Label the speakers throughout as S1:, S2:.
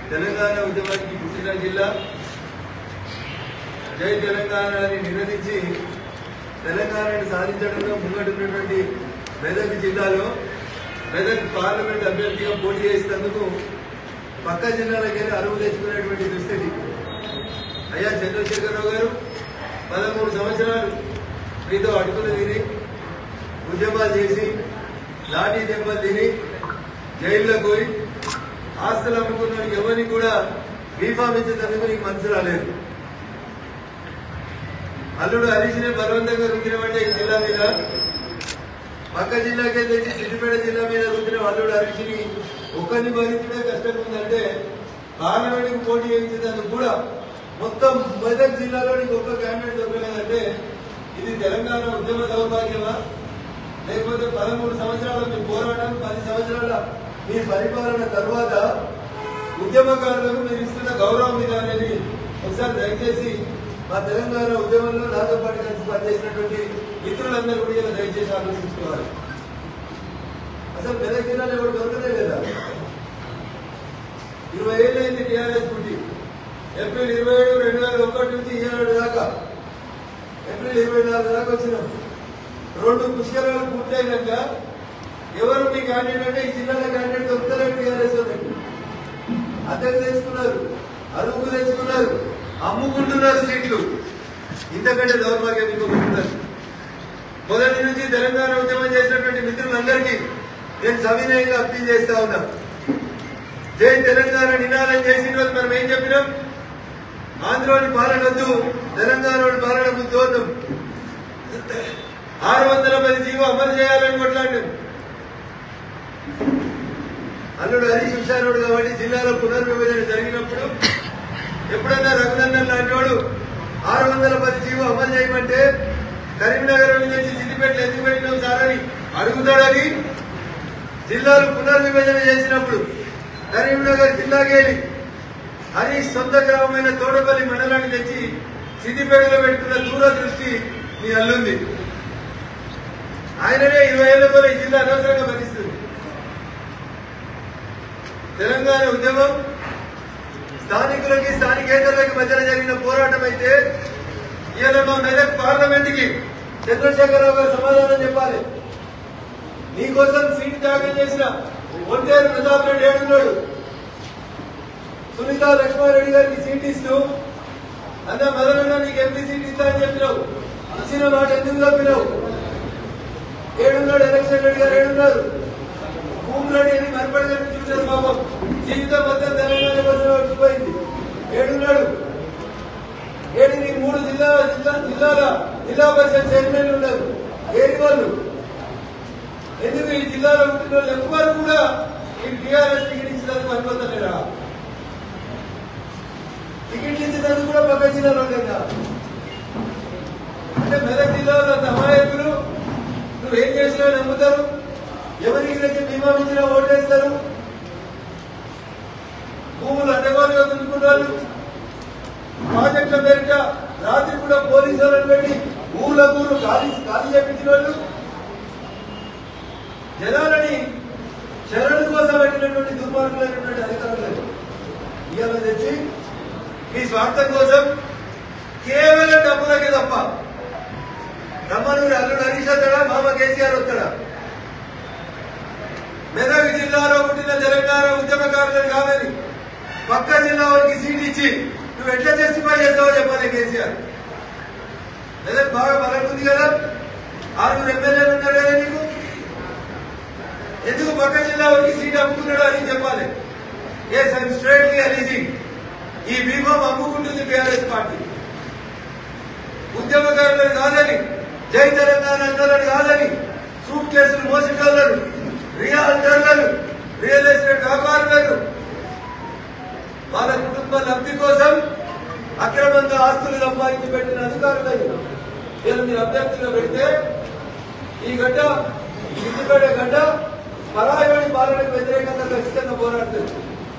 S1: తెలంగాణ ఉద్యమానికి పుట్టిన జిల్లా జై తెలంగాణ అని నినదించి తెలంగాణను సాధించడంలో ముంగడున్నటువంటి మెదక్ జిల్లాలో మెదక్ పార్లమెంట్ అభ్యర్థిగా పోటీ చేసేందుకు పక్క జిల్లాలకి అరువు తెచ్చుకునేటువంటి దుస్థితి అయ్యా చంద్రశేఖరరావు గారు పదమూడు సంవత్సరాలు మీతో అడుగులు తిని ఉద్యమాలు చేసి లాఠీ దెబ్బలు తిని జైల్లో పోయి ఆస్తులు అమ్ముకున్న ఎవరిని కూడా బీఫామ్ ఇచ్చేందుకు నీకు మనసు రాలేదు అల్లుడు హరీష్ని బలవంతంగా రుద్దినమంటే ఈ జిల్లా మీద పక్క జిల్లాకే తెచ్చి సిద్దిపేట జిల్లా మీద రుద్దిన అల్లుడు హరీష్ని ఒక్కరిని భరించడే కష్టం ఉందంటే పార్లమెంట్కి పోటీ చేయించేందుకు కూడా మొత్తం మెదక్ జిల్లాలోని గొప్ప క్యాండిడేట్ దొరకలేదంటే ఇది తెలంగాణ ఉద్యమ దౌర్భాగ్యమా లేకపోతే పదమూడు సంవత్సరాల మీ పోరాటం పది సంవత్సరాల మీ పరిపాలన తర్వాత ఉద్యమకారులకు మీరు ఇస్తున్న గౌరవం మీద అనేది ఒకసారి దయచేసి మా తెలంగాణ ఉద్యమంలో నాతో పాటు కలిసి పనిచేసినటువంటి మిత్రులందరూ కూడా ఇలా దయచేసి ఆలోచించుకోవాలి అసలు మెదక్ జిల్లాలో ఎవరు దొరకదే లేదా ఇరవై ఏళ్ళు అయింది టీఆర్ఎస్ పుట్టి ఏప్రిల్ ఇరవై ఏడు రెండు వేల ఒకటి నుంచి ఈ ఏడు దాకా ఏప్రిల్ ఇరవై నాలుగు దాకా వచ్చినాం రెండు పుష్కరాలు పూర్తయినాక ఎవరు మీ క్యాండిడేట్ అంటే ఈ జిల్లాలో క్యాండిడేట్ దొరుకుతారు టీఆర్ఎస్ వాళ్ళకి అద్దెకు తెచ్చుకున్నారు అరువుకు తెచ్చుకున్నారు అమ్ముకుంటున్నారు సీట్లు ఇంతకంటే దౌర్భాగ్యం మీకు ఉంటున్నారు మొదటి నుంచి తెలంగాణ ఉద్యమం చేసినటువంటి మిత్రులందరికీ నేను సవినయంగా అప్పీల్ చేస్తా ఉన్నా జై తెలంగాణ నినాదం చేసిన రోజు మనం ఏం చెప్పినాం ఆంధ్రోని పాలన వద్దు తెలంగాణలోని పాలన ముద్దోద్దాం ఆరు వందల పది జీవో అమలు చేయాలని కొట్లాడినాం అల్లుడు హరీష్ హుషారుడు కాబట్టి జిల్లాలో పునర్విభజన జరిగినప్పుడు ఎప్పుడన్నా రఘునందన్ లాంటి వాడు ఆరు వందల పది జీవో అమలు చేయమంటే కరీంనగర్ నుంచి సిద్దిపేటలో ఎందుకు పెట్టినాం సార్ అని అడుగుతాడని జిల్లాలు పునర్విభజన చేసినప్పుడు కరీంనగర్ జిల్లాకెళ్ళి హరీష్ సొంత గ్రామమైన తోటపల్లి మండలాన్ని తెచ్చి సిద్దిపేటలో పెట్టుకున్న దూరదృష్టి మీ అల్లుంది ఆయననే ఇరవై ఏళ్ల పోలే ఈ జిల్లా అనవసరంగా భరిస్తుంది తెలంగాణ ఉద్యమం స్థానికులకి స్థానికేతరులకి మధ్యన జరిగిన పోరాటం అయితే ఇవాళ మా మెదక్ పార్లమెంట్ కి చంద్రశేఖరరావు గారు సమాధానం చెప్పాలి నీకోసం సీట్ త్యాగం చేసిన ఒంటేరు ప్రతాప్ రెడ్డి ఏడున్నాడు సునీత లక్ష్మారెడ్డి గారికి సీట్ ఇస్తూ అన్న మదనన్న నీకు ఎంపీ సీట్ ఇస్తా అని చెప్పినావు ఇచ్చిన మాట ఎందుకు తప్పినావు ఏడున్నాడు ఎలక్షన్ రెడ్డి గారు ఏడున్నారు భూములని అని మరపడి చూశారు పాపం జీవితం మొత్తం తెలంగాణ కోసం వచ్చిపోయింది ఏడున్నాడు ఏడు నీకు మూడు జిల్లా జిల్లా జిల్లాల జిల్లా పరిషత్ చైర్మన్లు ఉన్నారు ఏడు వాళ్ళు ఎందుకు ఈ జిల్లాలో ఉంటున్న వాళ్ళు ఎవ్వరు కూడా ఈ టీఆర్ఎస్ టికెట్ ఇచ్చినందుకు అనుకుంటలేరా టికెట్ ఇచ్చినందుకు కూడా పక్క జిల్లాలో కదా అంటే మెదక్ జిల్లాలో అంత అమాయకులు నువ్వేం చేసినా నమ్ముతారు ఎవరికి దగ్గర బీమా ఇచ్చినా ఓటేస్తారు భూములు అడ్డగోలుగా దున్నుకుంటారు ప్రాజెక్టుల పేరిట రాత్రి కూడా పోలీసు వాళ్ళని పెట్టి ఊళ్ళ ఊరు ఖాళీ ఖాళీ చేపించిన వాళ్ళు జనాలని శరణు కోసం పెట్టినటువంటి దుర్మార్గులైనటువంటి అధికారులు ఇవాళ తెచ్చి మీ స్వార్థం కోసం కేవలం డబ్బులకే తప్ప రమ్మనూరి అల్లుడు హరీష్ వస్తాడా మామ కేసీఆర్ వస్తాడా మెదక్ జిల్లాలో పుట్టిన తెలంగాణ ఉద్యమకారులను కాదని పక్క జిల్లా వారికి సీట్ ఇచ్చి నువ్వు ఎట్లా జస్టిఫై చేస్తావో చెప్పాలి కేసీఆర్ మెదక్ బాగా బలంగా కదా ఆరుగురు ఎమ్మెల్యేలు ఉన్నారు కదా నీకు ఎందుకు పక్క జిల్లా వారికి సీట్ అమ్ముకున్నాడు అని చెప్పాలి ఎస్ ఐఎమ్ స్ట్రేట్లీ అలీజింగ్ ఈ బీఫామ్ అమ్ముకుంటుంది టీఆర్ఎస్ పార్టీ ఉద్యమకారులను కాదని జై తెలంగాణ అంటారని కాదని సూట్ కేసులు మోసగాళ్లను రియాల్టర్లను రియల్ ఎస్టేట్ వ్యాపారులను వాళ్ళ కుటుంబ లబ్ధి కోసం అక్రమంగా ఆస్తులు సంపాదించి పెట్టిన అధికారులను వీళ్ళు మీరు అభ్యర్థులుగా పెడితే ఈ గడ్డ సిద్దిపేట గడ్డ పరాయవాడి పాలనకు వ్యతిరేకంగా ఖచ్చితంగా పోరాడుతుంది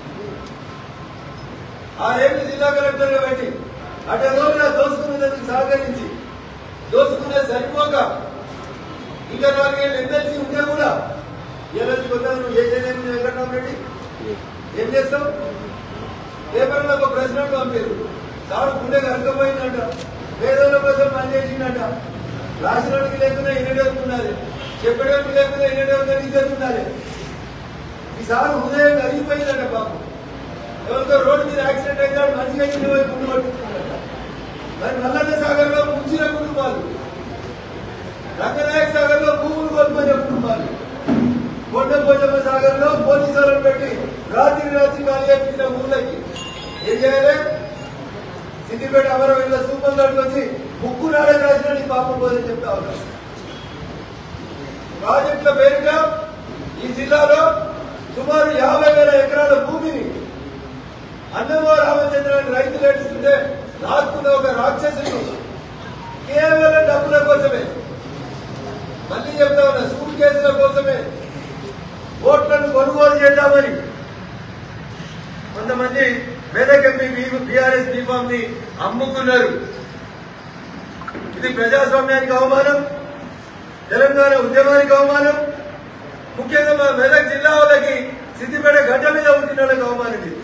S1: ఆరేళ్ళు జిల్లా కలెక్టర్గా పెట్టి అటు రోజున దోసుకునేందుకు సహకరించి దోసుకునే సరిపోక ఇంకా నాలుగేళ్ళు ఎమ్మెల్సీ ఉంటే కూడా ఈ రోజు కొత్త నువ్వు ఏ చేయలేదు వెంకటరామ రెడ్డి ఏం చేస్తావు పేపర్లో ఒక ప్రశ్న పంపారు సార్ గుండె కరకపోయిందంట పేదల కోసం పనిచేసిందంట రాసినోడికి లేకుండా ఎన్నడేపు ఉండాలి చెప్పడానికి లేకుండా ఎన్నడేపు ఇద్దరు ఉండాలి ఈసారి హృదయం కరిగిపోయిందంట పాపం ఎవరితో రోడ్డు మీద యాక్సిడెంట్ అయితే మంచిగా ఇల్లు పోయి ముందు పట్టుకున్నాడట మరి నల్లన్న సాగర్ లో ముంచిన కుటుంబాలు రంగనాయక సాగర్ లో భూములు కోల్పోయిన కుటుంబాలు కొండపోజమ్మ సాగర్ లో పోలీసులను పెట్టి రాత్రి రాత్రి ఖాళీ చేపించిన ఊళ్ళకి ఏం చేయాలి సిద్దిపేట అమరవీరుల సూపర్ గారికి వచ్చి ముక్కు నాడకు రాసిన నీ పాపం పోదని చెప్తా ఉన్నారు ప్రాజెక్టుల పేరుగా ఈ జిల్లాలో సుమారు యాభై వేల ఎకరాల భూమిని అన్నమో రామచంద్ర అని రైతులు ఏడుస్తుంటే లాక్కున్న ఒక రాక్షసుని కేవలం డబ్బుల కోసమే మళ్ళీ చెప్తా ఉన్నా సూట్ కేసుల కోసమే ఓట్లను కొనుగోలు చేద్దామని కొంతమంది మెదక్ ఎంపీ బీఆర్ఎస్ బీఫామ్ ని అమ్ముకున్నారు ఇది ప్రజాస్వామ్యానికి అవమానం తెలంగాణ ఉద్యమానికి అవమానం ముఖ్యంగా మా మెదక్ జిల్లా వాళ్ళకి సిద్దిపేట గడ్డ మీద ఉంటున్న వాళ్ళకి అవమానం ఇది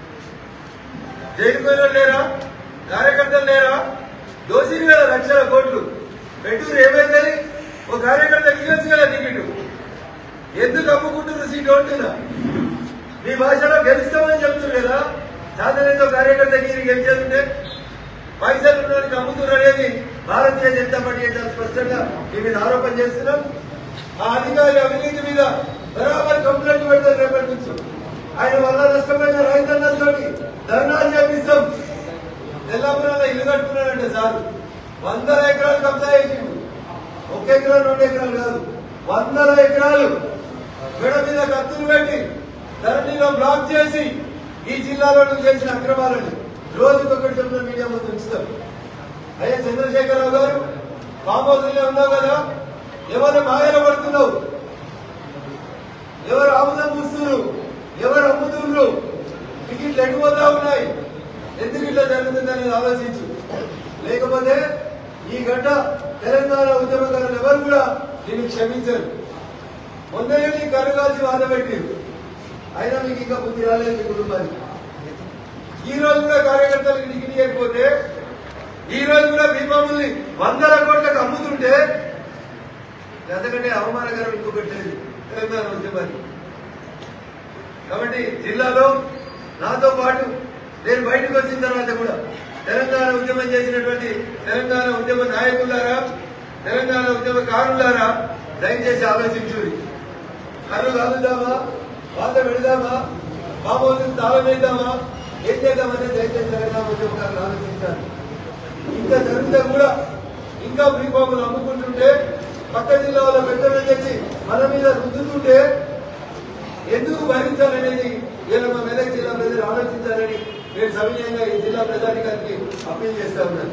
S1: జైలు పోయిన లేరా కార్యకర్తలు లేరా దోషిని వేల లక్షల కోట్లు పెట్టూరు ఏమైందని ఒక కార్యకర్త ఇవ్వచ్చు కదా టికెట్ ఎందుకు అమ్ముకుంటున్నారు సీట్ ఉంటుందా మీ భాషలో గెలుస్తామని చెప్తున్నారు కదా సాధారణంగా కార్యకర్త గిరి గెలిచేస్తుంటే పైసలు ఉన్నోడికి అమ్ముతున్నారు అనేది భారతీయ జనతా పార్టీ చాలా స్పష్టంగా మీ మీద ఆరోపణ చేస్తున్నాం ఆ అధికారి అవినీతి మీద బరాబర్ కంప్లైంట్ పెడతారు రేపటి నుంచి ఆయన వల్ల నష్టమైన రైతన్నలతో ధర్నాలు చేపిస్తాం తెల్లపురంలో ఇల్లు కట్టుకున్నాడంటే సార్ వందల ఎకరాలు కబ్జా చేసిండు ఒక ఎకరా రెండు ఎకరాలు కాదు వందల ఎకరాలు మెడ మీద కత్తులు పెట్టి ధరణిలో బ్లాక్ చేసి ఈ జిల్లాలో నువ్వు చేసిన అక్రమాలను రోజుకొకటి చెప్పిన మీడియా ముందు ఉంచుతాం అయ్యా చంద్రశేఖరరావు గారు ఫామ్ హౌస్లో ఉన్నావు కదా ఎవరు మాయలో పడుతున్నావు ఎవరు ఆముదం పూస్తున్నారు ఎవరు అమ్ముతున్నారు టికెట్లు ఎటుపోతా ఉన్నాయి ఎందుకు ఇట్లా జరుగుతుందని ఆలోచించు లేకపోతే ఈ గడ్డ తెలంగాణ ఉద్యమకారులు ఎవరు కూడా దీన్ని క్షమించరు మొన్ననే నీ కళ్ళు కాల్చి వాద పెట్టిరు అయినా మీకు ఇంకా బుద్ధి రాలేదు మీ కుటుంబానికి ఈ రోజు కూడా కార్యకర్తలకు టికెట్ ఇవ్వకపోతే ఈ రోజు కూడా బీమాముల్ని వందల కోట్లకు అమ్ముతుంటే అంతకంటే అవమానకరం ఇంకొకటి లేదు తెలంగాణ ఉద్యమానికి కాబట్టి జిల్లాలో నాతో పాటు నేను బయటకు వచ్చిన తర్వాత కూడా తెలంగాణ ఉద్యమం చేసినటువంటి తెలంగాణ ఉద్యమ నాయకులారా తెలంగాణ ఉద్యమకారులారా దయచేసి ఆలోచించుడి కళ్ళు కాలుదామా వాత పెడదామా మామూలు తాళం వేద్దామా ఏం చేద్దామని దయచేసి తెలంగాణ ఉద్యమకారులు ఆలోచించాలి ఇంకా జరిగితే కూడా ఇంకా బీఫాములు అమ్ముకుంటుంటే పక్క జిల్లాలో పెద్దలు తెచ్చి మన మీద రుద్దుతుంటే ఎందుకు భరించాలనేది వీళ్ళ మా మెదక్ జిల్లా ప్రజలు ఆలోచించాలని నేను సవినయంగా ఈ జిల్లా ప్రజానికానికి అప్పీల్ చేస్తా ఉన్నాను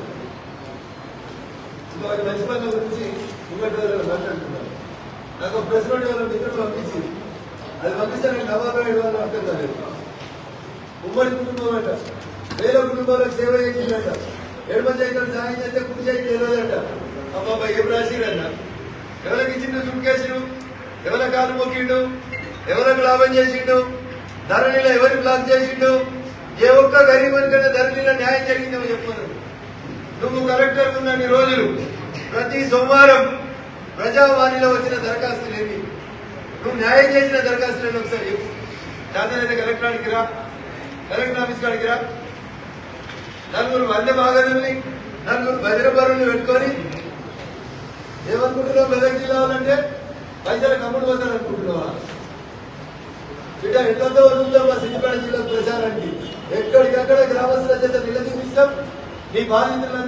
S1: ఇంకొక మంచి పనుల గురించి ఇంకొకటి రోజులు మాట్లాడుతున్నాను నాకు ఒక ప్రెస్ నోట్ వాళ్ళ మిత్రులు పంపించింది అది పంపిస్తే నేను నవాబు ఏడు వాళ్ళు అర్థం కాలేదు ఉమ్మడి కుటుంబం అంట వేల కుటుంబాలకు సేవ చేసిందంట ఎడమ చేతులు సాయం చేస్తే కుడి చేతి తెలియదంట అమ్మాబా ఏం రాసిరన్న ఎవరికి ఇచ్చిండు సుట్కేసుడు ఎవరి కాలు మొక్కిండు ఎవరికి లాభం చేసిండు ధరణిలో ఎవరి బ్లాక్ చేసిండు ఏ ఒక్క గరీబుని కన్నా ధరణిలో న్యాయం జరిగిందో చెప్పను నువ్వు కలెక్టర్ ఉన్నన్ని రోజులు ప్రతి సోమవారం ప్రజావాణిలో వచ్చిన దరఖాస్తులు ఏమి నువ్వు న్యాయం చేసిన దరఖాస్తులను ఒకసారి చెప్పు చేతనైతే కలెక్టరానికి రా కలెక్టర్ ఆఫీస్ కాడికి రా నలుగురు వంద భాగదుల్ని నలుగురు భద్రపరుల్ని పెట్టుకొని ఏమనుకుంటున్నావు మెదక్ జిల్లా వాళ్ళంటే పైసలు కమ్ముడు పోతారు అనుకుంటున్నావా బిడ్డ ఎట్లతో వస్తుందో మా సిద్దిపేట జిల్లా ప్రచారానికి ఎక్కడికక్కడ గ్రామస్తుల చేత నిలదీపిస్తాం నీ బాధితులను